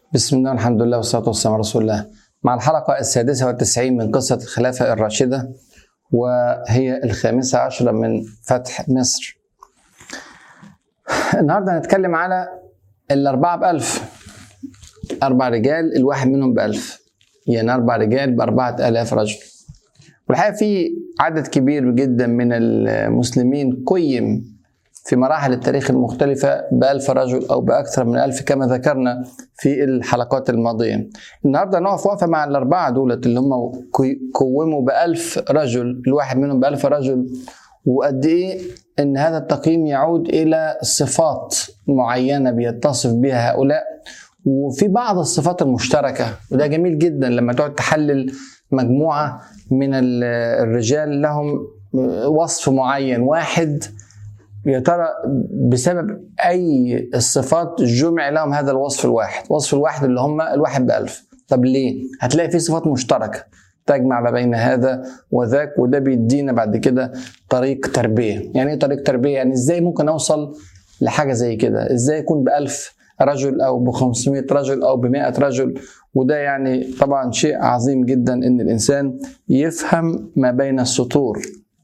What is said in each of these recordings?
بسم الله والحمد لله والصلاة والسلام على رسول الله مع الحلقة السادسة والتسعين من قصة الخلافة الراشدة وهي الخامسة عشرة من فتح مصر النهاردة هنتكلم على الأربعة بألف أربع رجال الواحد منهم بألف يعني أربع رجال بأربعة آلاف رجل والحقيقة في عدد كبير جدا من المسلمين قيم في مراحل التاريخ المختلفة بألف رجل أو بأكثر من ألف كما ذكرنا في الحلقات الماضية النهاردة نقف وقفة مع الأربعة دولة اللي هم قوموا بألف رجل الواحد منهم بألف رجل وقد إيه إن هذا التقييم يعود إلى صفات معينة بيتصف بها هؤلاء وفي بعض الصفات المشتركة وده جميل جدا لما تقعد تحلل مجموعة من الرجال لهم وصف معين واحد يا ترى بسبب اي الصفات جمع لهم هذا الوصف الواحد وصف الواحد اللي هم الواحد بألف طب ليه هتلاقي في صفات مشتركة تجمع ما بين هذا وذاك وده بيدينا بعد كده طريق تربية يعني ايه طريق تربية يعني ازاي ممكن اوصل لحاجة زي كده ازاي يكون بألف رجل او ب 500 رجل او ب 100 رجل وده يعني طبعا شيء عظيم جدا ان الانسان يفهم ما بين السطور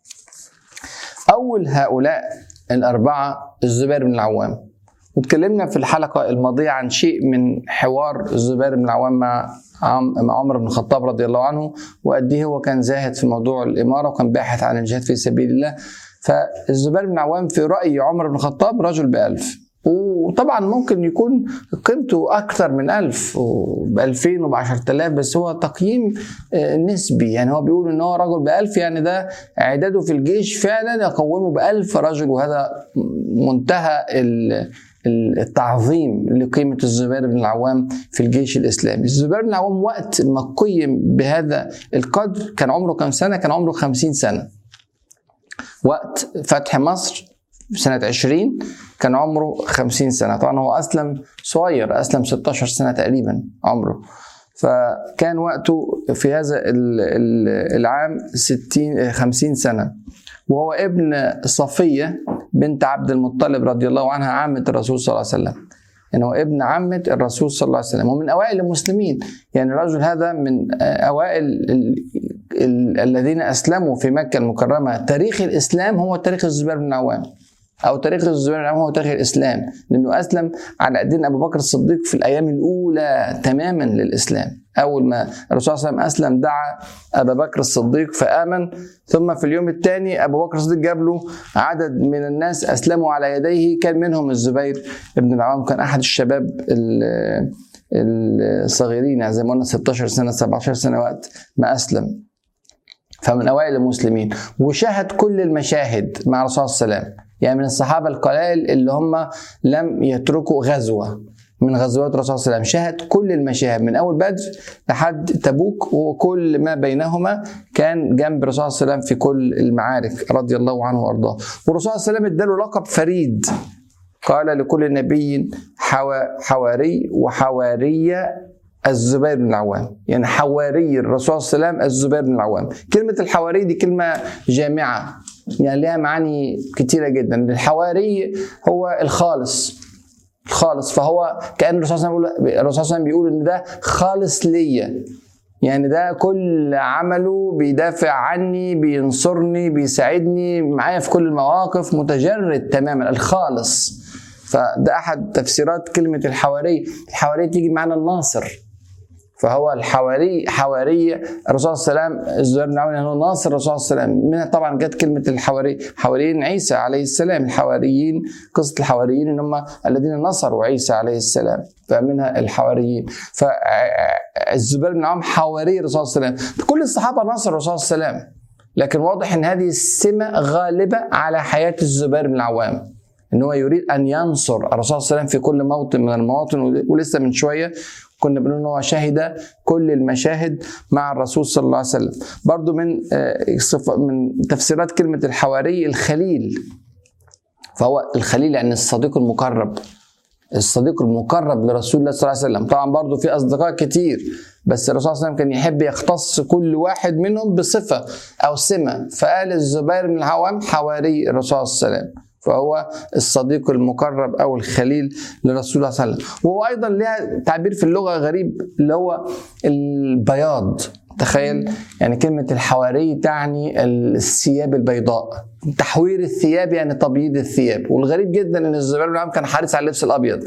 اول هؤلاء الأربعة الزبير بن العوام واتكلمنا في الحلقة الماضية عن شيء من حوار الزبير بن العوام مع مع عمر بن الخطاب رضي الله عنه وقد ايه هو كان زاهد في موضوع الإمارة وكان باحث عن الجهاد في سبيل الله فالزبير بن العوام في رأي عمر بن الخطاب رجل بألف وطبعا ممكن يكون قيمته أكثر من ألف بألفين وبعشرة آلاف بس هو تقييم نسبي يعني هو بيقول إن هو رجل بألف يعني ده إعداده في الجيش فعلا يقومه بألف رجل وهذا منتهى التعظيم لقيمة الزبير بن العوام في الجيش الإسلامي الزبير بن العوام وقت ما قيم بهذا القدر كان عمره كم سنة؟ كان عمره خمسين سنة وقت فتح مصر سنة 20 كان عمره 50 سنة طبعا هو أسلم صغير أسلم 16 سنة تقريبا عمره فكان وقته في هذا العام 60 50 سنة وهو ابن صفية بنت عبد المطلب رضي الله عنها عامة الرسول صلى الله عليه وسلم يعني هو ابن عمة الرسول صلى الله عليه وسلم ومن أوائل المسلمين يعني الرجل هذا من أوائل ال ال الذين أسلموا في مكة المكرمة تاريخ الإسلام هو تاريخ الزبير بن العوام او تاريخ الزبير بن هو تاريخ الاسلام لانه اسلم على ايدين ابو بكر الصديق في الايام الاولى تماما للاسلام اول ما الرسول صلى الله عليه وسلم اسلم دعا ابا بكر الصديق فامن ثم في اليوم الثاني ابو بكر الصديق جاب له عدد من الناس اسلموا على يديه كان منهم الزبير بن العوام كان احد الشباب الصغيرين يعني زي ما قلنا 16 سنه 17 سنه وقت ما اسلم فمن اوائل المسلمين وشاهد كل المشاهد مع الرسول صلى الله عليه وسلم يعني من الصحابه القلائل اللي هم لم يتركوا غزوه من غزوات الرسول صلى الله عليه وسلم شاهد كل المشاهد من اول بدر لحد تبوك وكل ما بينهما كان جنب الرسول صلى الله عليه وسلم في كل المعارك رضي الله عنه وارضاه والرسول صلى الله عليه وسلم اداله لقب فريد قال لكل نبي حواري وحوارية الزبير بن العوام يعني حواري الرسول صلى الله عليه وسلم الزبير بن العوام كلمة الحواري دي كلمة جامعة يعني لها معاني كتيرة جدا الحواري هو الخالص الخالص فهو كأن الرسول صلى الله عليه وسلم بيقول إن ده خالص ليا يعني ده كل عمله بيدافع عني بينصرني بيساعدني معايا في كل المواقف متجرد تماما الخالص فده احد تفسيرات كلمه الحواري الحواري تيجي معنى الناصر فهو الحواري حواري الرسول صلى الله عليه وسلم الزبير بن عوام هو ناصر الرسول صلى الله عليه وسلم منها طبعا جت كلمه الحواري حواريين عيسى عليه السلام الحواريين قصه الحواريين ان هم الذين نصروا عيسى عليه السلام فمنها الحواريين فالزبير بن عوام حواري الرسول صلى الله عليه وسلم كل الصحابه نصروا الرسول صلى الله عليه وسلم لكن واضح ان هذه السمه غالبه على حياه الزبير بن العوام ان هو يريد ان ينصر الرسول صلى الله عليه وسلم في كل موطن من المواطن ولسه من شويه كنا بنقول ان هو شهد كل المشاهد مع الرسول صلى الله عليه وسلم برضو من من تفسيرات كلمه الحواري الخليل فهو الخليل يعني الصديق المقرب الصديق المقرب لرسول الله صلى الله عليه وسلم طبعا برضو في اصدقاء كتير بس الرسول صلى الله عليه وسلم كان يحب يختص كل واحد منهم بصفه او سمه فقال الزبير بن العوام حواري الرسول صلى الله عليه وسلم فهو الصديق المقرب او الخليل لرسول الله صلى الله عليه وسلم وهو ايضا لها تعبير في اللغه غريب اللي هو البياض تخيل يعني كلمة الحواري تعني الثياب البيضاء تحوير الثياب يعني تبييض الثياب والغريب جدا ان الزبير بن العوام كان حارس على اللبس الابيض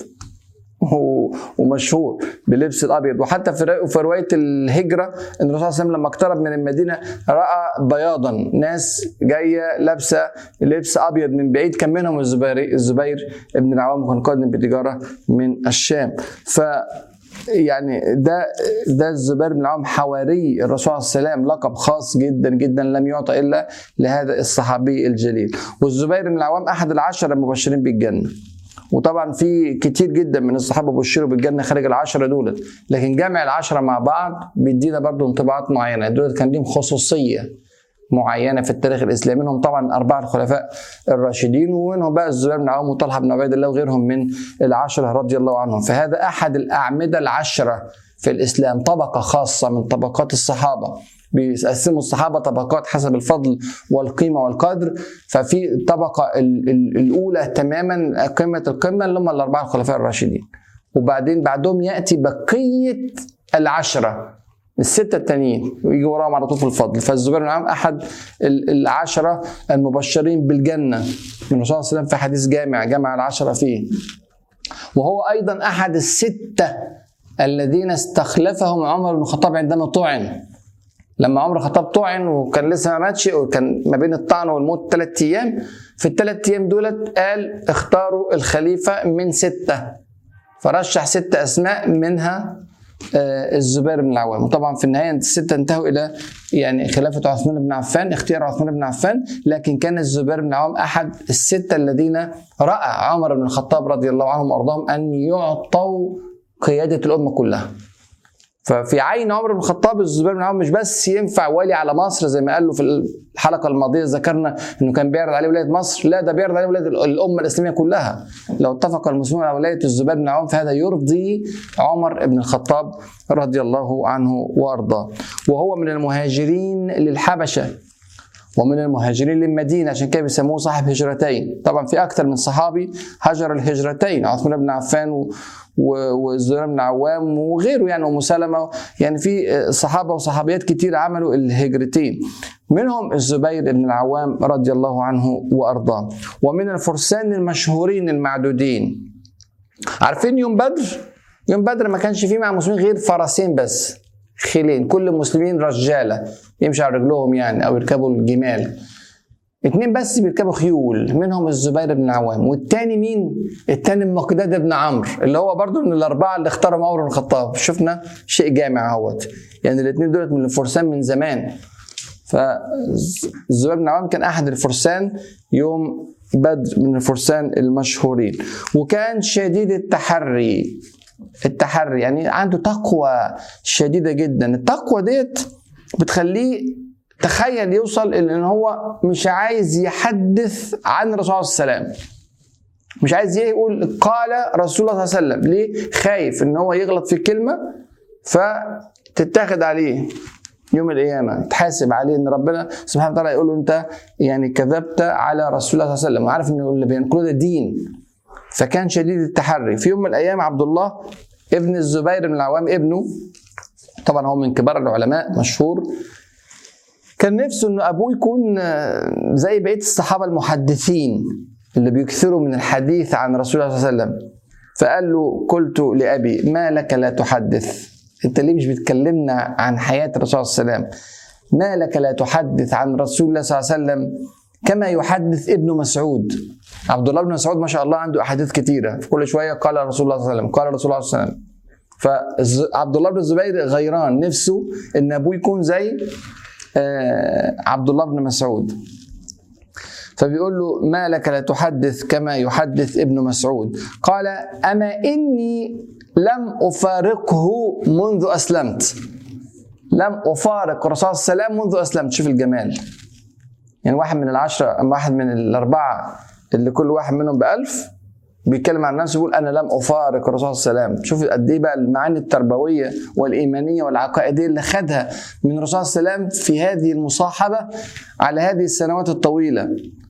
ومشهور بلبس الابيض وحتى في في روايه الهجره ان الرسول صلى الله عليه وسلم لما اقترب من المدينه راى بياضا ناس جايه لابسه لبس ابيض من بعيد كان منهم الزبير الزبير ابن العوام وكان قادم بتجاره من الشام ف يعني ده ده الزبير بن العوام حواري الرسول عليه السلام لقب خاص جدا جدا لم يعطى الا لهذا الصحابي الجليل والزبير بن العوام احد العشره المبشرين بالجنه وطبعا في كتير جدا من الصحابه بشروا بالجنه خارج العشره دولت لكن جمع العشره مع بعض بيدينا برضو انطباعات معينه دولت كان ليهم خصوصيه معينه في التاريخ الاسلامي منهم طبعا اربعه الخلفاء الراشدين ومنهم بقى الزبير بن عوام وطلحه بن عبيد الله وغيرهم من العشره رضي الله عنهم فهذا احد الاعمده العشره في الاسلام طبقه خاصه من طبقات الصحابه بيقسموا الصحابه طبقات حسب الفضل والقيمه والقدر ففي الطبقه الاولى تماما قمه القمه اللي هم الاربعه الخلفاء الراشدين وبعدين بعدهم ياتي بقيه العشره الستة التانيين ويجي وراهم على طول في الفضل فالزبير بن عوام أحد العشرة المبشرين بالجنة من الرسول صلى الله عليه وسلم في حديث جامع جمع العشرة فيه وهو أيضا أحد الستة الذين استخلفهم عمر بن الخطاب عندما طعن لما عمر الخطاب طعن وكان لسه ما ماتش وكان ما بين الطعن والموت ثلاث ايام في الثلاث ايام دولت قال اختاروا الخليفه من سته فرشح ست اسماء منها الزبير بن العوام وطبعا في النهايه السته انتهوا الى يعني خلافه عثمان بن عفان اختيار عثمان بن عفان لكن كان الزبير بن العوام احد السته الذين راى عمر بن الخطاب رضي الله عنهم وارضاهم ان يعطوا قياده الامه كلها ففي عين عمر بن الخطاب الزبير بن العوام مش بس ينفع والي على مصر زي ما قال له في الحلقه الماضيه ذكرنا انه كان بيعرض عليه ولايه مصر لا ده بيعرض عليه ولايه الامه الاسلاميه كلها لو اتفق المسلمون على ولايه الزبير بن العوام فهذا يرضي عمر بن الخطاب رضي الله عنه وارضاه وهو من المهاجرين للحبشه ومن المهاجرين للمدينه عشان كده بيسموه صاحب هجرتين طبعا في اكثر من صحابي هجر الهجرتين عثمان بن عفان و والزبير بن عوام وغيره يعني ام سلمه يعني في صحابه وصحابيات كتير عملوا الهجرتين منهم الزبير بن العوام رضي الله عنه وارضاه ومن الفرسان المشهورين المعدودين عارفين يوم بدر يوم بدر ما كانش فيه مع المسلمين غير فرسين بس خيلين كل المسلمين رجاله يمشي على رجلهم يعني او يركبوا الجمال اتنين بس بيركبوا خيول منهم الزبير بن عوام والتاني مين؟ التاني مقداد بن عمرو اللي هو برضو من الأربعة اللي اختاروا عمر بن الخطاب شفنا شيء جامع اهوت يعني الاتنين دولت من الفرسان من زمان فالزبير بن عوام كان أحد الفرسان يوم بدر من الفرسان المشهورين وكان شديد التحري التحري يعني عنده تقوى شديدة جدا التقوى ديت بتخليه تخيل يوصل ان هو مش عايز يحدث عن الرسول صلى الله عليه وسلم مش عايز يقول قال رسول الله صلى الله عليه وسلم ليه خايف ان هو يغلط في كلمه فتتاخد عليه يوم القيامه تحاسب عليه ان ربنا سبحانه وتعالى يقول له انت يعني كذبت على رسول الله صلى الله عليه وسلم وعارف ان اللي بينقله ده دين فكان شديد التحري في يوم من الايام عبد الله ابن الزبير بن العوام ابنه طبعا هو من كبار العلماء مشهور كان نفسه انه ابوه يكون زي بقيه الصحابه المحدثين اللي بيكثروا من الحديث عن رسول الله صلى الله عليه وسلم فقال له قلت لابي ما لك لا تحدث انت ليه مش بتكلمنا عن حياه الرسول صلى الله عليه وسلم ما لك لا تحدث عن رسول الله صلى الله عليه وسلم كما يحدث ابن مسعود عبد الله بن مسعود ما شاء الله عنده احاديث كثيره في كل شويه قال رسول الله صلى الله عليه وسلم قال رسول الله صلى الله عليه وسلم فعبد الله بن الزبير غيران نفسه ان ابوه يكون زي عبد الله بن مسعود فبيقول له ما لك لا تحدث كما يحدث ابن مسعود قال أما إني لم أفارقه منذ أسلمت لم أفارق الرسول صلى الله عليه وسلم منذ أسلمت شوف الجمال يعني واحد من العشرة أما واحد من الأربعة اللي كل واحد منهم بألف بيتكلم عن نفسه يقول انا لم افارق الرسول صلى الله عليه وسلم شوف قد ايه بقى المعاني التربويه والايمانيه والعقائديه اللي خدها من الرسول صلى الله عليه وسلم في هذه المصاحبه على هذه السنوات الطويله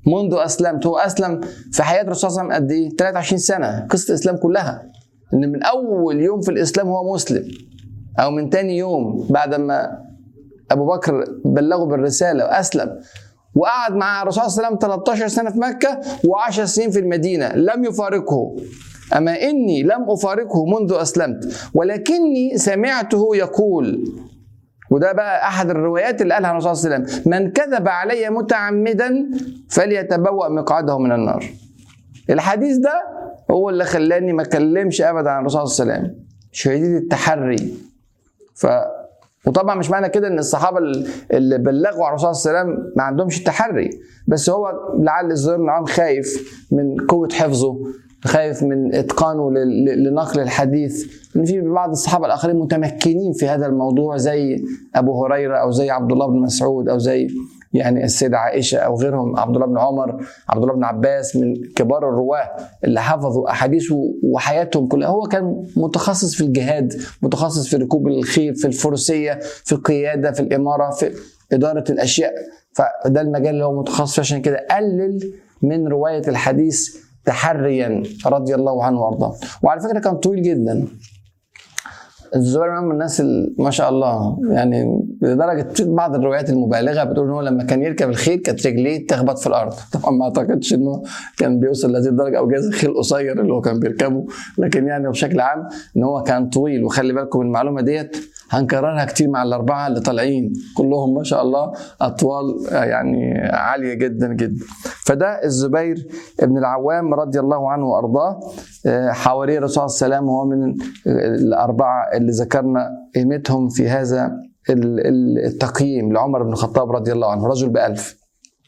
منذ اسلمت هو اسلم في حياه الرسول صلى الله عليه وسلم قد ايه 23 سنه قصه الاسلام كلها ان من اول يوم في الاسلام هو مسلم او من تاني يوم بعد ما ابو بكر بلغه بالرساله واسلم وقعد مع الرسول صلى الله عليه وسلم 13 سنه في مكه و10 سنين في المدينه لم يفارقه اما اني لم افارقه منذ اسلمت ولكني سمعته يقول وده بقى احد الروايات اللي قالها الرسول صلى الله عليه وسلم من كذب علي متعمدا فليتبوأ مقعده من النار الحديث ده هو اللي خلاني ما اكلمش ابدا عن الرسول صلى الله عليه وسلم شديد التحري ف وطبعا مش معنى كده ان الصحابه اللي بلغوا عن الرسول صلى الله عليه وسلم ما عندهمش التحري بس هو لعل الزبير بن عوام خايف من قوه حفظه خايف من اتقانه لنقل الحديث ان في بعض الصحابه الاخرين متمكنين في هذا الموضوع زي ابو هريره او زي عبد الله بن مسعود او زي يعني السيدة عائشة أو غيرهم عبد الله بن عمر عبد الله بن عباس من كبار الرواة اللي حفظوا أحاديثه وحياتهم كلها هو كان متخصص في الجهاد متخصص في ركوب الخيل في الفروسية في القيادة في الإمارة في إدارة الأشياء فده المجال اللي هو متخصص فيه عشان كده قلل من رواية الحديث تحريا رضي الله عنه وارضاه وعلى فكره كان طويل جدا الزبير من الناس ما شاء الله يعني لدرجه بعض الروايات المبالغه بتقول ان هو لما كان يركب الخيل كانت رجليه تخبط في الارض طبعا ما اعتقدش انه كان بيوصل لهذه الدرجه او جايز الخيل قصير اللي هو كان بيركبه لكن يعني بشكل عام ان هو كان طويل وخلي بالكم المعلومه ديت هنكررها كتير مع الاربعه اللي طالعين كلهم ما شاء الله اطوال يعني عاليه جدا جدا فده الزبير بن العوام رضي الله عنه وارضاه حواري الرسول صلى الله عليه وسلم وهو من الاربعه اللي ذكرنا قيمتهم في هذا التقييم لعمر بن الخطاب رضي الله عنه رجل بألف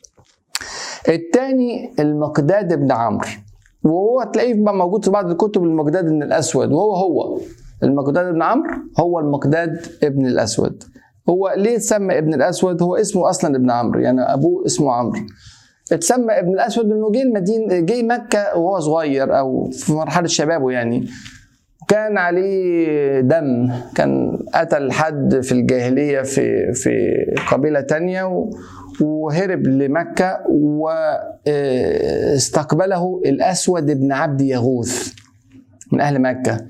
الثاني المقداد بن عمرو وهو تلاقيه موجود في بعض الكتب المقداد بن الاسود وهو هو المقداد بن عمرو هو المقداد ابن الاسود هو ليه اتسمى ابن الاسود هو اسمه اصلا ابن عمرو يعني ابوه اسمه عمرو اتسمى ابن الاسود لانه جه المدينه جه مكه وهو صغير او في مرحله شبابه يعني كان عليه دم كان قتل حد في الجاهلية في في قبيلة تانية وهرب لمكة واستقبله الأسود بن عبد يغوث من أهل مكة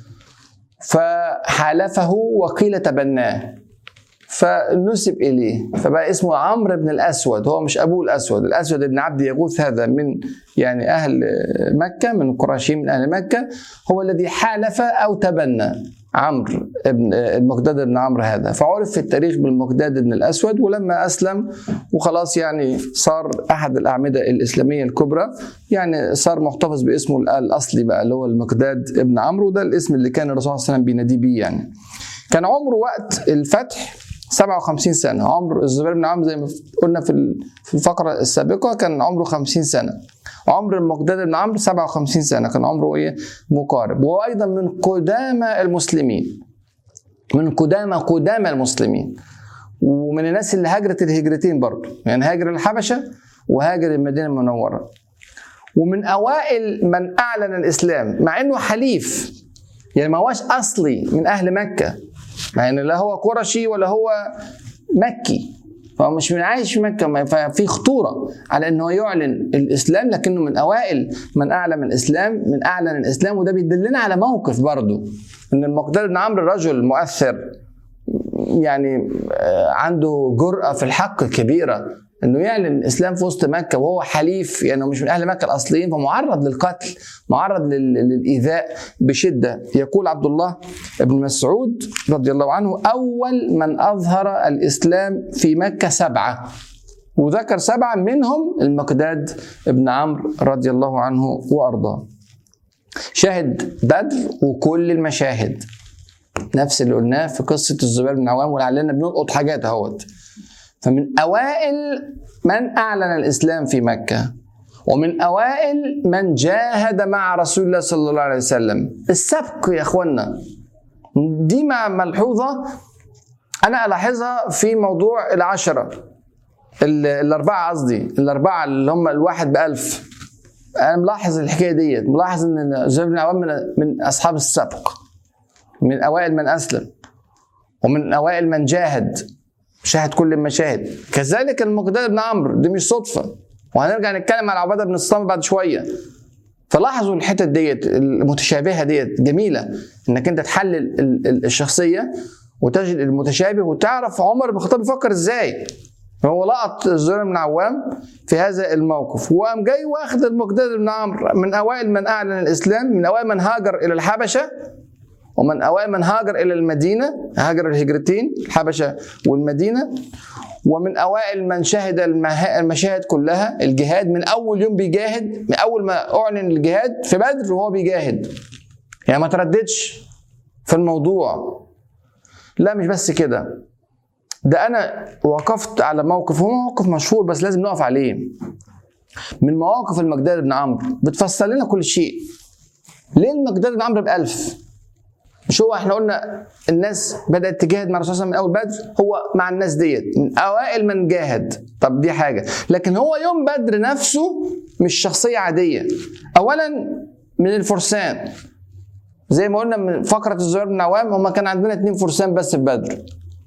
فحالفه وقيل تبناه فنسب اليه فبقى اسمه عمرو بن الاسود هو مش ابوه الاسود الاسود بن عبد يغوث هذا من يعني اهل مكه من القرشيين من اهل مكه هو الذي حالف او تبنى عمرو بن المقداد بن عمرو هذا فعرف في التاريخ بالمقداد بن الاسود ولما اسلم وخلاص يعني صار احد الاعمده الاسلاميه الكبرى يعني صار محتفظ باسمه الاصلي بقى اللي هو المقداد بن عمرو وده الاسم اللي كان الرسول صلى الله عليه وسلم بيناديه بيه يعني كان عمره وقت الفتح 57 سنة عمر الزبير بن عمرو زي ما قلنا في في الفقرة السابقة كان عمره 50 سنة عمر المقداد بن عمرو 57 سنة كان عمره ايه مقارب وهو أيضا من قدامى المسلمين من قدامى قدامى المسلمين ومن الناس اللي هاجرت الهجرتين برضه يعني هاجر الحبشة وهاجر المدينة المنورة ومن أوائل من أعلن الإسلام مع إنه حليف يعني ما هوش أصلي من أهل مكة مع ان لا هو قرشي ولا هو مكي فهو مش من عايش في مكه ففي خطوره على انه يعلن الاسلام لكنه من اوائل من اعلن الاسلام من اعلن الاسلام وده بيدلنا على موقف برضه ان المقداد بن عمرو رجل مؤثر يعني عنده جرأة في الحق كبيرة انه يعلن الاسلام في وسط مكه وهو حليف يعني مش من اهل مكه الاصليين فمعرض للقتل معرض للايذاء بشده يقول عبد الله بن مسعود رضي الله عنه اول من اظهر الاسلام في مكه سبعه وذكر سبعه منهم المقداد بن عمرو رضي الله عنه وارضاه شاهد بدر وكل المشاهد نفس اللي قلناه في قصه الزبير بن عوام ولعلنا بنلقط حاجات اهوت فمن أوائل من أعلن الإسلام في مكة ومن أوائل من جاهد مع رسول الله صلى الله عليه وسلم السبق يا أخوانا دي ملحوظة أنا ألاحظها في موضوع العشرة الأربعة قصدي الأربعة اللي هم الواحد بألف أنا ملاحظ الحكاية ديت ملاحظ إن زهير بن عوام من, من أصحاب السبق من أوائل من أسلم ومن أوائل من جاهد شاهد كل المشاهد كذلك المقداد بن عمرو دي مش صدفة وهنرجع نتكلم على عباده بن الصامت بعد شويه فلاحظوا الحتت ديت المتشابهه ديت جميله انك انت تحلل ال- ال- الشخصيه وتجد المتشابه وتعرف عمر بن الخطاب بيفكر ازاي هو لقط الزهير بن عوام في هذا الموقف وقام جاي واخد المقداد بن عمرو من اوائل من اعلن الاسلام من اوائل من هاجر الى الحبشه ومن اوائل من هاجر الى المدينه هاجر الهجرتين الحبشه والمدينه ومن اوائل من شهد المها- المشاهد كلها الجهاد من اول يوم بيجاهد من اول ما اعلن الجهاد في بدر وهو بيجاهد يعني ما ترددش في الموضوع لا مش بس كده ده انا وقفت على موقف هو موقف مشهور بس لازم نقف عليه من مواقف المقداد بن عمرو بتفسر لنا كل شيء ليه المقداد بن عمرو بألف مش هو احنا قلنا الناس بدأت تجاهد مع الرسول صلى الله عليه وسلم من أول بدر هو مع الناس ديت من أوائل من جاهد طب دي حاجة لكن هو يوم بدر نفسه مش شخصية عادية أولا من الفرسان زي ما قلنا من فقرة الزبير بن عوام هما كان عندنا اتنين فرسان بس في بدر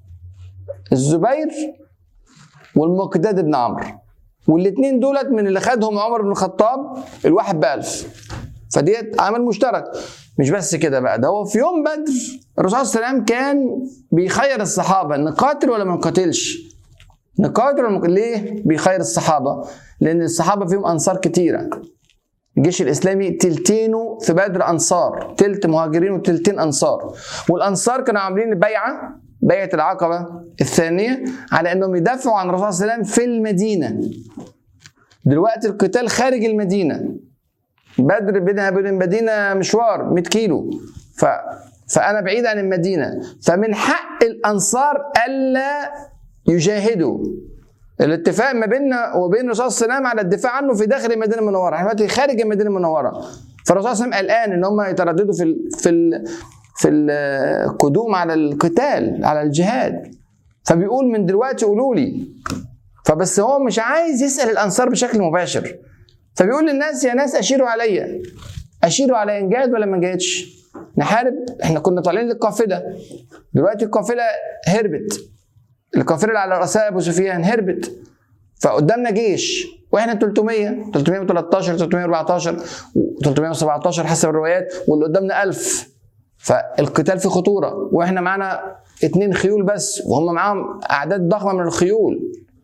الزبير والمقداد بن عمرو والاثنين دولت من اللي خدهم عمر بن الخطاب الواحد بألف فديت عمل مشترك مش بس كده بقى ده هو في يوم بدر الرسول صلى الله عليه وسلم كان بيخير الصحابه نقاتل ولا ما نقاتلش نقاتل ولا ما نقاتل؟ ليه بيخير الصحابه لان الصحابه فيهم انصار كتيره الجيش الاسلامي تلتينه في بدر انصار تلت مهاجرين وتلتين انصار والانصار كانوا عاملين بيعه بيعه العقبه الثانيه على انهم يدافعوا عن الرسول صلى الله عليه وسلم في المدينه دلوقتي القتال خارج المدينه بدر بينها وبين المدينه مشوار 100 كيلو ف فانا بعيد عن المدينه فمن حق الانصار الا يجاهدوا الاتفاق ما بيننا وبين الرسول صلى الله عليه وسلم على الدفاع عنه في داخل المدينه المنوره احنا دلوقتي خارج المدينه المنوره فالرسول صلى الله عليه وسلم قلقان ان هم يترددوا في ال في ال في القدوم على القتال على الجهاد فبيقول من دلوقتي قولوا لي فبس هو مش عايز يسال الانصار بشكل مباشر فبيقول للناس يا ناس اشيروا عليا اشيروا على انجاد ولا ما نجادش نحارب احنا كنا طالعين للقافله دلوقتي القافله هربت القافله اللي على رأسها ابو سفيان هربت فقدامنا جيش واحنا 300 313 314 317 حسب الروايات واللي قدامنا 1000 فالقتال فيه خطوره واحنا معانا اتنين خيول بس وهم معاهم اعداد ضخمه من الخيول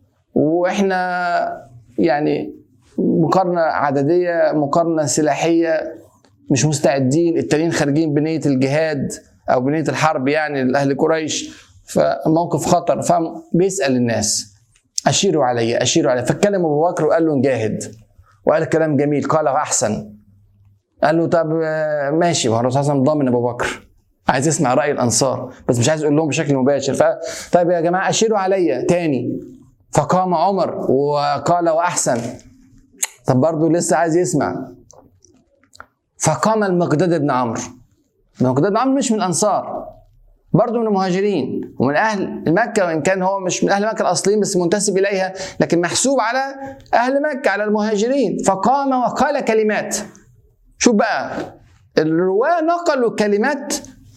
واحنا يعني مقارنه عدديه مقارنه سلاحيه مش مستعدين التانيين خارجين بنيه الجهاد او بنيه الحرب يعني لاهل قريش فموقف خطر فبيسال الناس اشيروا علي اشيروا علي فاتكلم ابو بكر وقال له نجاهد وقال كلام جميل قال احسن قال له طب آه، ماشي ما هو الرسول صلى الله عليه وسلم ضامن ابو بكر عايز يسمع راي الانصار بس مش عايز يقول لهم بشكل مباشر ف طيب يا جماعه اشيروا عليا تاني فقام عمر وقال واحسن طب برضه لسه عايز يسمع فقام المقداد بن عمرو المقداد بن عمرو مش من الانصار برضه من المهاجرين ومن اهل مكه وان كان هو مش من اهل مكه الاصليين بس منتسب اليها لكن محسوب على اهل مكه على المهاجرين فقام وقال كلمات شوف بقى الرواه نقلوا كلمات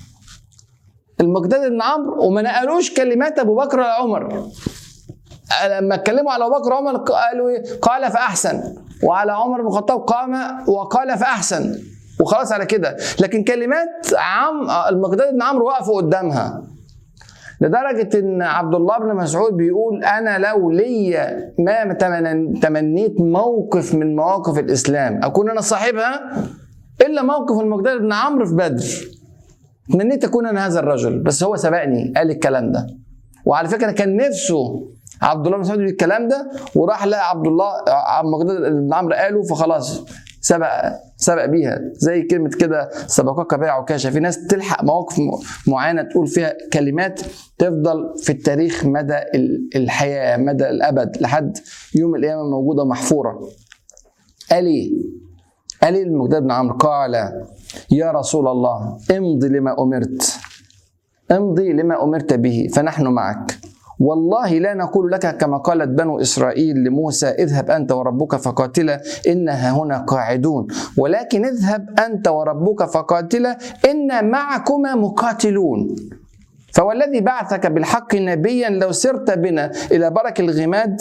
المقداد بن عمرو وما نقلوش كلمات ابو بكر ولا عمر لما اتكلموا على ابو بكر وعمر قالوا إيه؟ قال فاحسن وعلى عمر بن الخطاب قام وقال فاحسن وخلاص على كده لكن كلمات عم المقداد بن عمرو وقفوا قدامها لدرجة إن عبد الله بن مسعود بيقول أنا لو ليا ما تمن- تمنيت موقف من مواقف الإسلام أكون أنا صاحبها إلا موقف المقداد بن عمرو في بدر تمنيت أكون أنا هذا الرجل بس هو سبقني قال الكلام ده وعلى فكرة كان نفسه عبد الله بن مسعود يقول الكلام ده وراح لقى عبد الله عبد المقداد بن عمرو قاله فخلاص سبق سبق بيها زي كلمة كده سبقك بيع عكاشة في ناس تلحق مواقف م- معينة تقول فيها كلمات تفضل في التاريخ مدى ال- الحياة مدى الأبد لحد يوم القيامة موجودة محفورة قال ايه؟ قال ايه المقداد بن عمرو قال يا رسول الله امضي لما أمرت امضي لما أمرت به فنحن معك والله لا نقول لك كما قالت بنو إسرائيل لموسى اذهب أنت وربك فقاتلا إنها هنا قاعدون ولكن اذهب أنت وربك فقاتلا إن معكما مقاتلون فوالذي بعثك بالحق نبيا لو سرت بنا إلى برك الغماد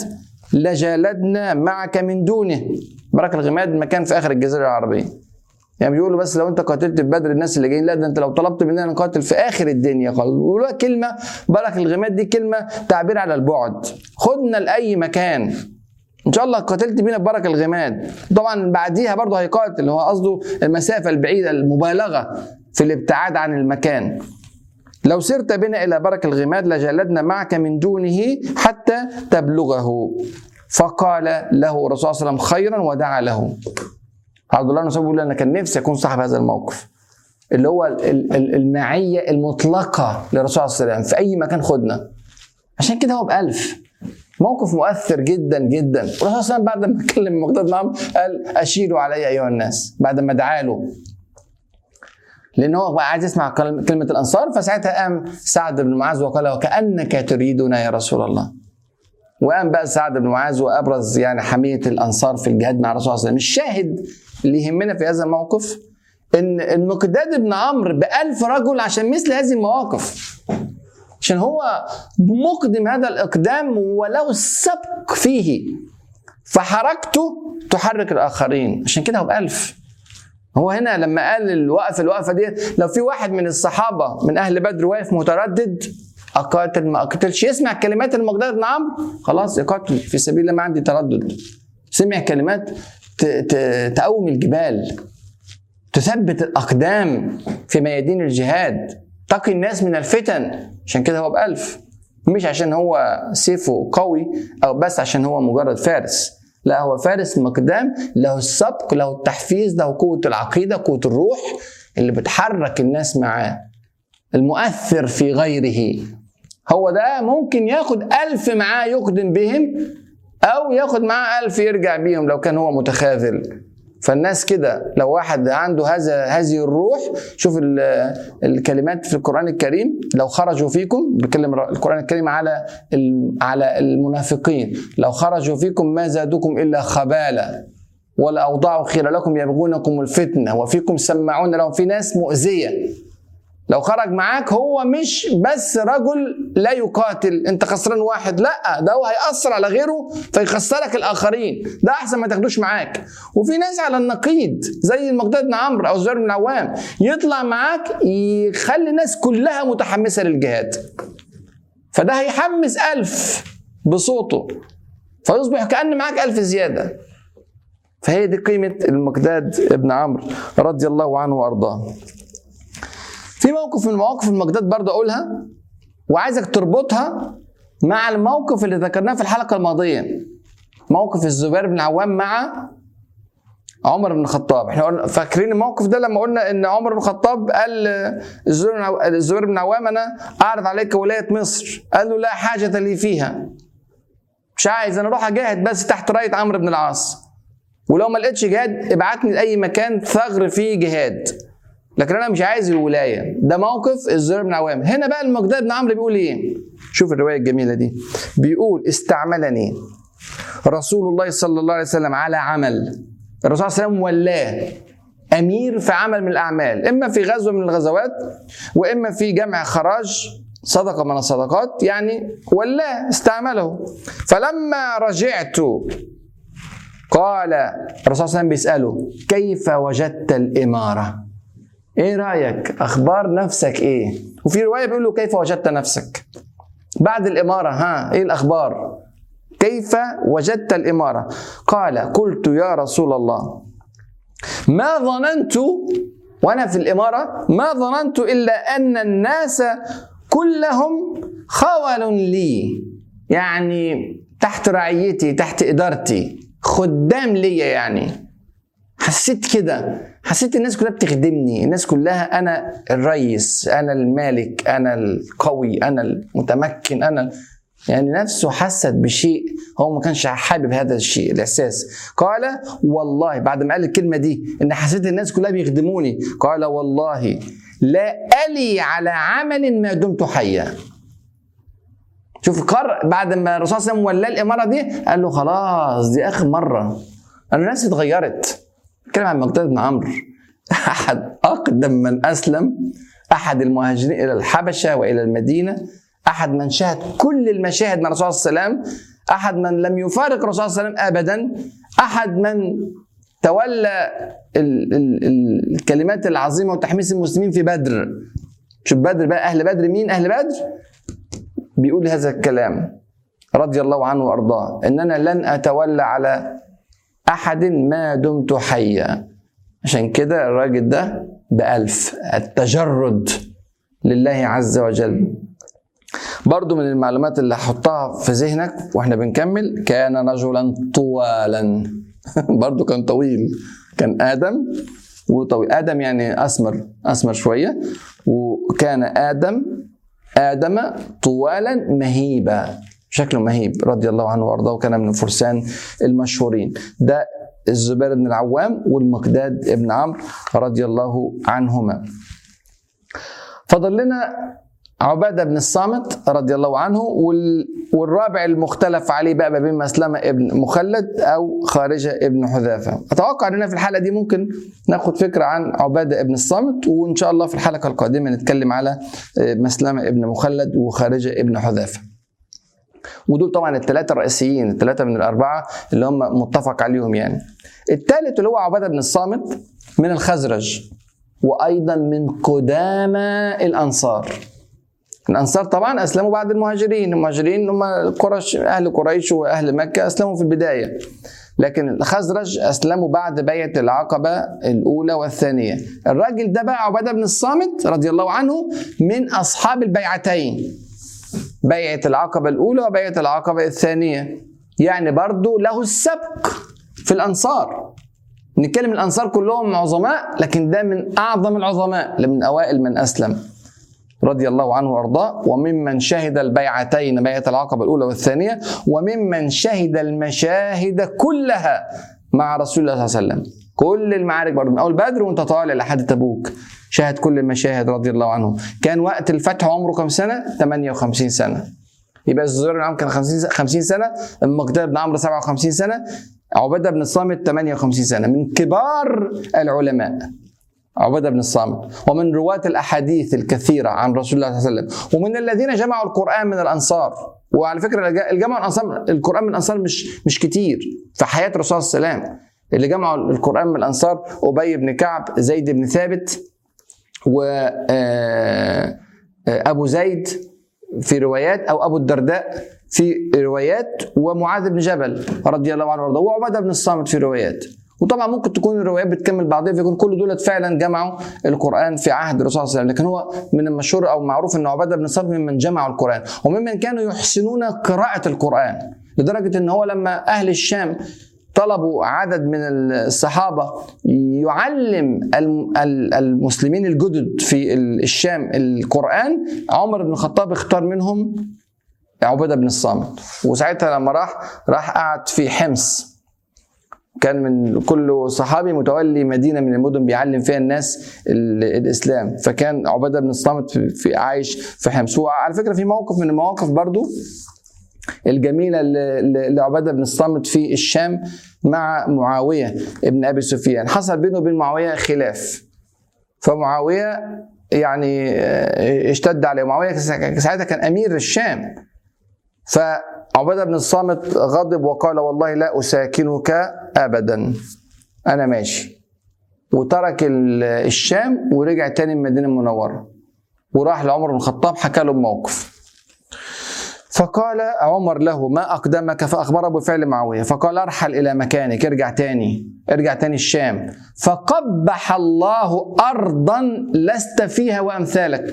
لجالدنا معك من دونه برك الغماد مكان في اخر الجزيره العربيه يعني بيقولوا بس لو انت قاتلت في بدر الناس اللي جايين لا ده انت لو طلبت مننا نقاتل في اخر الدنيا خالص بيقولوها كلمه برك الغماد دي كلمه تعبير على البعد خدنا لاي مكان ان شاء الله قاتلت بينا ببركه الغماد طبعا بعديها برضه هيقاتل هو قصده المسافه البعيده المبالغه في الابتعاد عن المكان لو سرت بنا الى برك الغماد لجلدنا معك من دونه حتى تبلغه فقال له الرسول صلى الله عليه وسلم خيرا ودعا له عبد الله بن مسعود بيقول انا كان نفسي اكون صاحب هذا الموقف اللي هو ال- ال- المعيه المطلقه للرسول صلى الله عليه وسلم في اي مكان خدنا عشان كده هو بألف موقف مؤثر جدا جدا والرسول صلى الله عليه وسلم بعد ما كلم مقداد بن عمرو قال اشيروا علي ايها الناس بعد ما دعا له لان هو بقى عايز يسمع كلم- كلمه الانصار فساعتها قام سعد بن معاذ وقال وكانك تريدنا يا رسول الله وقام بقى سعد بن معاذ وابرز يعني حميه الانصار في الجهاد مع الرسول صلى الله عليه وسلم الشاهد اللي يهمنا في هذا الموقف ان المقداد بن عمرو بألف رجل عشان مثل هذه المواقف عشان هو مقدم هذا الاقدام ولو السبق فيه فحركته تحرك الاخرين عشان كده هو بألف هو هنا لما قال الوقفه الوقفه دي لو في واحد من الصحابه من اهل بدر واقف متردد اقاتل ما اقتلش يسمع كلمات المقداد بن عمرو خلاص يقاتل في سبيل الله ما عندي تردد سمع كلمات ت- ت- تقوم الجبال تثبت الاقدام في ميادين الجهاد تقي الناس من الفتن عشان كده هو بألف مش عشان هو سيفه قوي او بس عشان هو مجرد فارس لا هو فارس مقدام له السبق له التحفيز له قوة العقيدة قوة الروح اللي بتحرك الناس معاه المؤثر في غيره هو ده ممكن ياخد ألف معاه يقدم بهم أو ياخد معاه ألف يرجع بيهم لو كان هو متخاذل فالناس كده لو واحد عنده هذا هذه الروح شوف ال- الكلمات في القرآن الكريم لو خرجوا فيكم بيتكلم القرآن الكريم على ال- على المنافقين لو خرجوا فيكم ما زادوكم إلا خبالا ولا أوضعوا خير لكم يبغونكم الفتنة وفيكم سماعون لهم في ناس مؤذية لو خرج معاك هو مش بس رجل لا يقاتل انت خسران واحد لا ده هو هيأثر على غيره فيخسرك الاخرين ده احسن ما تاخدوش معاك وفي ناس على النقيض زي المقداد بن عمرو او زهير بن العوام يطلع معاك يخلي الناس كلها متحمسه للجهاد فده هيحمس ألف بصوته فيصبح كأن معاك ألف زيادة فهي دي قيمة المقداد ابن عمرو رضي الله عنه وأرضاه في موقف من مواقف المقداد برضه اقولها وعايزك تربطها مع الموقف اللي ذكرناه في الحلقه الماضيه موقف الزبير بن عوام مع عمر بن الخطاب احنا قلنا فاكرين الموقف ده لما قلنا ان عمر بن الخطاب قال الزبير بن عو- الزبير بن عوام انا اعرض عليك ولايه مصر قال له لا حاجه لي فيها مش عايز انا اروح اجاهد بس تحت رايه عمرو بن العاص ولو ما لقيتش جهاد ابعتني لاي مكان ثغر فيه جهاد لكن انا مش عايز الولايه ده موقف الزبير بن عوام هنا بقى المقداد بن عمرو بيقول ايه شوف الروايه الجميله دي بيقول استعملني رسول الله صلى الله عليه وسلم على عمل الرسول صلى الله عليه وسلم ولاه امير في عمل من الاعمال اما في غزوه من الغزوات واما في جمع خراج صدقه من الصدقات يعني ولاه استعمله فلما رجعت قال الرسول صلى الله عليه وسلم بيساله كيف وجدت الاماره ايه رايك اخبار نفسك ايه وفي روايه بيقول له كيف وجدت نفسك بعد الاماره ها ايه الاخبار كيف وجدت الاماره قال قلت يا رسول الله ما ظننت وانا في الاماره ما ظننت الا ان الناس كلهم خول لي يعني تحت رعيتي تحت ادارتي خدام ليا يعني حسيت كده حسيت الناس كلها بتخدمني الناس كلها انا الرئيس انا المالك انا القوي انا المتمكن انا ال- يعني نفسه حست بشيء هو ما كانش حابب هذا الشيء الاحساس قال والله بعد ما قال الكلمه دي ان حسيت الناس كلها بيخدموني قال والله لا الي على عمل ما دمت حيا شوف قرر بعد ما الرسول صلى الله عليه وسلم ولاه الاماره دي قال له خلاص دي اخر مره انا نفسي اتغيرت بتكلم عن مقداد بن عمرو احد اقدم من اسلم احد المهاجرين الى الحبشه والى المدينه احد من شهد كل المشاهد مع الرسول صلى الله عليه وسلم احد من لم يفارق الرسول صلى الله عليه وسلم ابدا احد من تولى ال ال ال الكلمات العظيمه وتحميس المسلمين في بدر شوف بدر بقى اهل بدر مين اهل بدر بيقول هذا الكلام رضي الله عنه وارضاه ان انا لن اتولى على احد ما دمت حيا عشان كده الراجل ده بألف التجرد لله عز وجل برضو من المعلومات اللي هحطها في ذهنك واحنا بنكمل كان رجلا طوالا برضو كان طويل كان آدم وطويل آدم يعني أسمر أسمر شوية وكان آدم آدم طوالا مهيبا شكله مهيب رضي الله عنه وارضاه وكان من الفرسان المشهورين ده الزبير بن العوام والمقداد بن عمرو رضي الله عنهما فضل لنا عبادة بن الصامت رضي الله عنه وال... والرابع المختلف عليه بقى ما بين مسلمة ابن مخلد أو خارجة ابن حذافة أتوقع أننا في الحلقة دي ممكن ناخد فكرة عن عبادة ابن الصامت وإن شاء الله في الحلقة القادمة نتكلم على مسلمة ابن مخلد وخارجة ابن حذافة ودول طبعا الثلاثة الرئيسيين الثلاثة من الأربعة اللي هم متفق عليهم يعني الثالث اللي هو عبادة بن الصامت من الخزرج وأيضا من قدامى الأنصار الأنصار طبعا أسلموا بعد المهاجرين المهاجرين هم قرش أهل قريش وأهل مكة أسلموا في البداية لكن الخزرج أسلموا بعد بيعة العقبة الأولى والثانية الراجل ده بقى عبادة بن الصامت رضي الله عنه من أصحاب البيعتين بيعة العقبة الأولى وبيعة العقبة الثانية يعني برضو له السبق في الأنصار نتكلم الأنصار كلهم عظماء لكن ده من أعظم العظماء من أوائل من أسلم رضي الله عنه وارضاه وممن شهد البيعتين بيعة العقبة الأولى والثانية وممن شهد المشاهد كلها مع رسول الله صلى الله عليه وسلم كل المعارك برضه من أول بدر وأنت طالع لحد تبوك شاهد كل المشاهد رضي الله عنه كان وقت الفتح عمره كم سنة 58 سنة يبقى الزهير بن عمرو كان 50 50 سنة المقداد بن عمرو 57 سنة عبادة بن الصامت 58 سنة من كبار العلماء عبادة بن الصامت ومن رواة الأحاديث الكثيرة عن رسول الله صلى الله عليه وسلم ومن الذين جمعوا القرآن من الأنصار وعلى فكرة الجمع الأنصار القرآن من الأنصار مش مش كتير في حياة الرسول صلى الله عليه وسلم اللي جمعوا القرآن من الأنصار أبي بن كعب زيد بن ثابت و أبو زيد في روايات أو أبو الدرداء في روايات ومعاذ بن جبل رضي الله عنه وارضاه وعبادة بن الصامت في روايات وطبعا ممكن تكون الروايات بتكمل بعضها فيكون كل دولت فعلا جمعوا القران في عهد الرسول صلى الله عليه وسلم لكن هو من المشهور او معروف ان عباده بن الصامت ممن جمعوا القران وممن كانوا يحسنون قراءه القران لدرجه ان هو لما اهل الشام طلبوا عدد من الصحابه يعلم المسلمين الجدد في الشام القران عمر بن الخطاب اختار منهم عباده بن الصامت وساعتها لما راح راح قعد في حمص كان من كل صحابي متولي مدينه من المدن بيعلم فيها الناس الاسلام فكان عباده بن الصامت في عايش في حمص وعلى فكره في موقف من المواقف برضو الجميله لعباده بن الصامت في الشام مع معاويه ابن ابي سفيان حصل بينه وبين معاويه خلاف فمعاويه يعني اشتد عليه معاويه ساعتها كان امير الشام فعبادة بن الصامت غضب وقال والله لا أساكنك أبدا أنا ماشي وترك الشام ورجع تاني المدينة المنورة وراح لعمر بن الخطاب حكى له الموقف فقال عمر له ما أقدمك فأخبره بفعل معاوية فقال ارحل إلى مكانك ارجع تاني ارجع تاني الشام فقبح الله أرضا لست فيها وأمثالك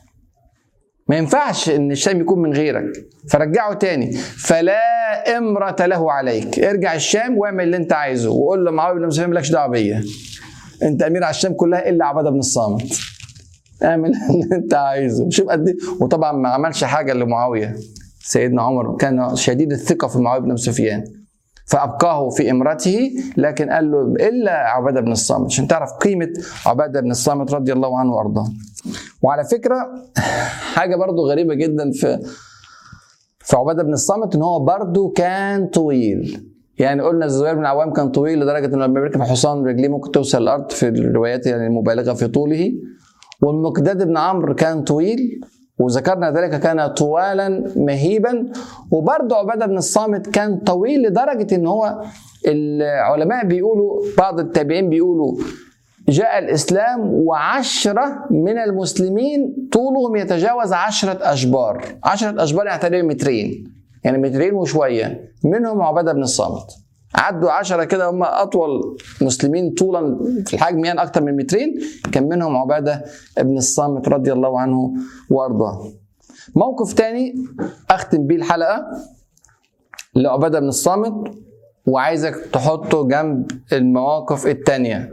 ما ينفعش ان الشام يكون من غيرك فرجعه تاني فلا امرة له عليك ارجع الشام واعمل اللي انت عايزه وقول له معاويه بن مسلم مالكش دعوه بيا انت امير على الشام كلها الا عباده بن الصامت اعمل اللي انت عايزه شوف قد ايه وطبعا ما عملش حاجه لمعاويه سيدنا عمر كان شديد الثقه في معاويه بن سفيان فابقاه في امرته لكن قال له الا عباده بن الصامت عشان تعرف قيمه عباده بن الصامت رضي الله عنه وارضاه وعلى فكره حاجه برضو غريبه جدا في في عباده بن الصامت ان هو برضو كان طويل يعني قلنا الزبير بن العوام كان طويل لدرجه انه لما بيركب حصان رجليه ممكن توصل الارض في الروايات يعني المبالغه في طوله والمقداد بن عمرو كان طويل وذكرنا ذلك كان طوالا مهيبا وبرضه عبادة بن الصامت كان طويل لدرجة ان هو العلماء بيقولوا بعض التابعين بيقولوا جاء الإسلام وعشرة من المسلمين طولهم يتجاوز عشرة أشبار عشرة أشبار يعني تقريبا مترين يعني مترين وشوية منهم عبادة بن الصامت عدوا عشرة كده هم أطول مسلمين طولا في الحجم يعني أكثر من مترين كان منهم عبادة بن الصامت رضي الله عنه وأرضاه موقف تاني أختم بيه الحلقة لعبادة بن الصامت وعايزك تحطه جنب المواقف التانية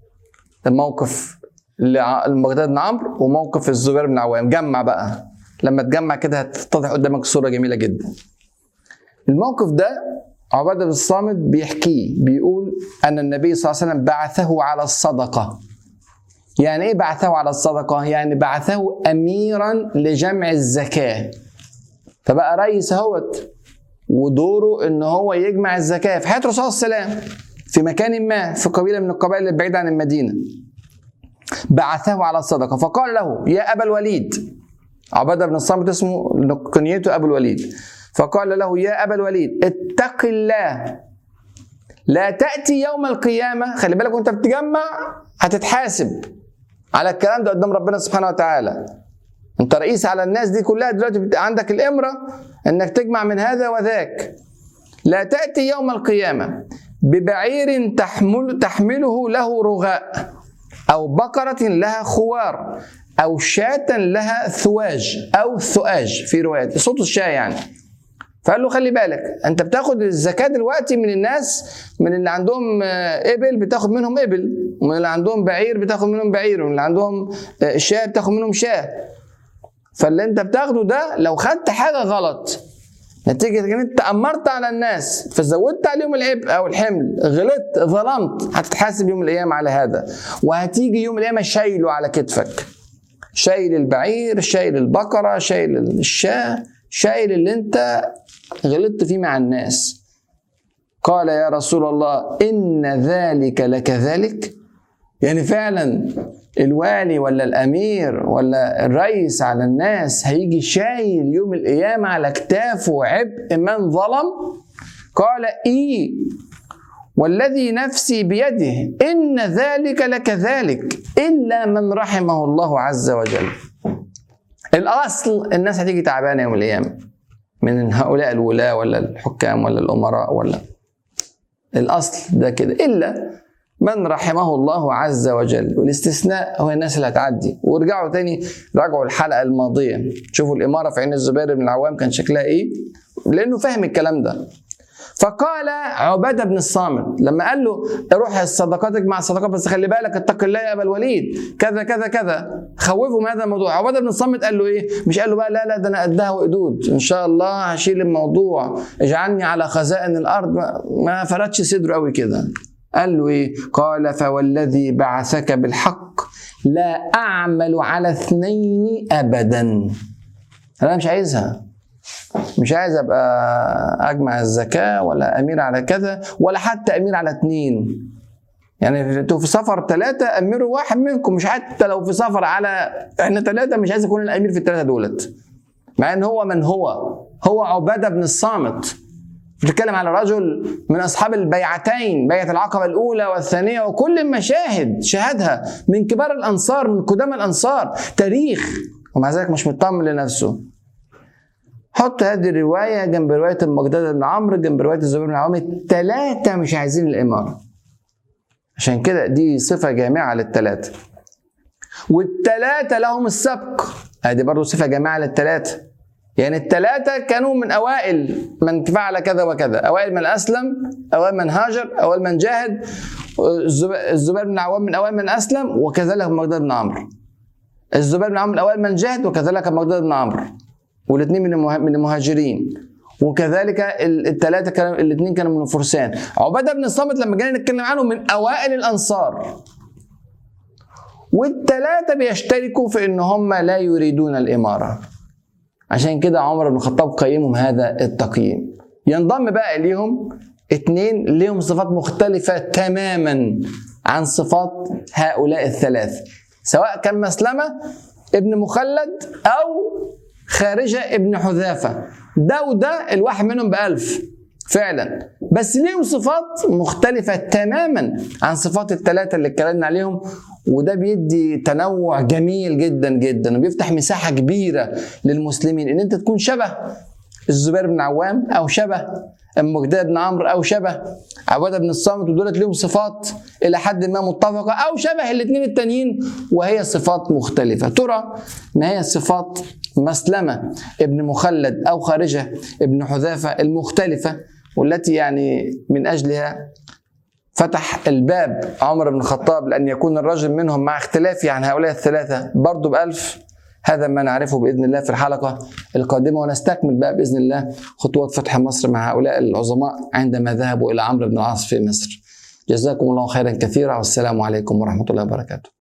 الموقف لمقداد بن عمرو وموقف الزبير بن عوام جمع بقى لما تجمع كده هتتضح قدامك صورة جميلة جدا الموقف ده عبادة بن الصامت بيحكيه بيقول أن النبي صلى الله عليه وسلم بعثه على الصدقة يعني إيه بعثه على الصدقة؟ يعني بعثه أميرا لجمع الزكاة فبقى رئيس اهوت ودوره ان هو يجمع الزكاه في حياه الرسول صلى الله عليه وسلم في مكان ما في قبيله من القبائل البعيده عن المدينه بعثه على الصدقه فقال له يا ابا الوليد عباده بن الصامت اسمه كنيته ابو الوليد فقال له يا ابا الوليد اتق الله لا تاتي يوم القيامه خلي بالك وانت بتجمع هتتحاسب على الكلام ده قدام ربنا سبحانه وتعالى انت رئيس على الناس دي كلها دلوقتي عندك الامره انك تجمع من هذا وذاك لا تاتي يوم القيامه ببعير تحمل تحمله له رغاء او بقره لها خوار او شاة لها ثواج او ثؤاج في روايات صوت الشاة يعني فقال له خلي بالك انت بتاخد الزكاه دلوقتي من الناس من اللي عندهم ابل بتاخد منهم ابل ومن اللي عندهم بعير بتاخد منهم بعير ومن اللي عندهم شاة بتاخد منهم شاة فاللي انت بتاخده ده لو خدت حاجه غلط نتيجة ان انت امرت على الناس فزودت عليهم العبء او الحمل غلطت ظلمت هتتحاسب يوم القيامة على هذا وهتيجي يوم القيامة شايله على كتفك شايل البعير شايل البقرة شايل الشاة شايل اللي انت غلطت فيه مع الناس قال يا رسول الله إن ذلك لكذلك يعني فعلا الوالي ولا الامير ولا الرئيس على الناس هيجي شايل يوم القيامه على كتافه عبء من ظلم قال اي والذي نفسي بيده ان ذلك لكذلك الا من رحمه الله عز وجل الاصل الناس هتيجي تعبانه يوم القيامه من هؤلاء الولاة ولا الحكام ولا الامراء ولا الاصل ده كده الا من رحمه الله عز وجل والاستثناء هو الناس اللي هتعدي وارجعوا تاني راجعوا الحلقه الماضيه شوفوا الاماره في عين الزبير بن العوام كان شكلها ايه لانه فاهم الكلام ده فقال عبادة بن الصامت لما قال له روح الصدقات اجمع الصدقات بس خلي بالك اتق الله يا ابا الوليد كذا كذا كذا خوفه من هذا الموضوع عبادة بن الصامت قال له ايه مش قال له بقى لا لا ده انا قدها وقدود ان شاء الله هشيل الموضوع اجعلني على خزائن الارض ما فردش صدره قوي كده قال له ايه قال فوالذي بعثك بالحق لا اعمل على اثنين ابدا انا مش عايزها مش عايز ابقى اجمع الزكاه ولا امير على كذا ولا حتى امير على اثنين يعني انتوا في سفر ثلاثة أميروا واحد منكم مش حتى لو في سفر على احنا ثلاثة مش عايز أكون الأمير في الثلاثة دولت مع إن هو من هو هو عبادة بن الصامت بتتكلم على رجل من اصحاب البيعتين بيعه العقبه الاولى والثانيه وكل المشاهد شاهدها من كبار الانصار من قدام الانصار تاريخ ومع ذلك مش مطمن لنفسه حط هذه الروايه جنب روايه المقداد بن عمرو جنب روايه الزبير بن عوام الثلاثه مش عايزين الاماره عشان كده دي صفه جامعه للثلاثه والثلاثه لهم السبق ادي برضه صفه جامعه للثلاثه يعني الثلاثة كانوا من أوائل من فعل كذا وكذا أوائل من أسلم أوائل من هاجر أوائل من جاهد الزبير بن عوام من أوائل من أسلم وكذلك مقداد بن عمرو الزبير بن عمرو من أوائل من جاهد وكذلك مقداد بن عمرو والاثنين من المهاجرين وكذلك الثلاثة كانوا الاثنين كانوا من الفرسان عبادة بن الصامت لما جينا نتكلم عنه من أوائل الأنصار والثلاثة بيشتركوا في إن هم لا يريدون الإمارة عشان كده عمر بن الخطاب قيمهم هذا التقييم ينضم بقى اليهم اتنين ليهم صفات مختلفة تماما عن صفات هؤلاء الثلاثة سواء كان مسلمة ابن مخلد أو خارجة ابن حذافة ده وده الواحد منهم بألف فعلا بس ليهم صفات مختلفة تماما عن صفات الثلاثة اللي اتكلمنا عليهم وده بيدي تنوع جميل جدا جدا وبيفتح مساحة كبيرة للمسلمين ان انت تكون شبه الزبير بن عوام او شبه المقداد بن عمرو او شبه عباده بن الصامت ودولت لهم صفات الى حد ما متفقه او شبه الاثنين التانيين وهي صفات مختلفه ترى ما هي صفات مسلمه ابن مخلد او خارجه ابن حذافه المختلفه والتي يعني من اجلها فتح الباب عمر بن الخطاب لأن يكون الرجل منهم مع اختلافه عن هؤلاء الثلاثة برضه بألف هذا ما نعرفه بإذن الله في الحلقة القادمة ونستكمل بقى بإذن الله خطوات فتح مصر مع هؤلاء العظماء عندما ذهبوا إلى عمرو بن العاص في مصر جزاكم الله خيرا كثيرا والسلام عليكم ورحمة الله وبركاته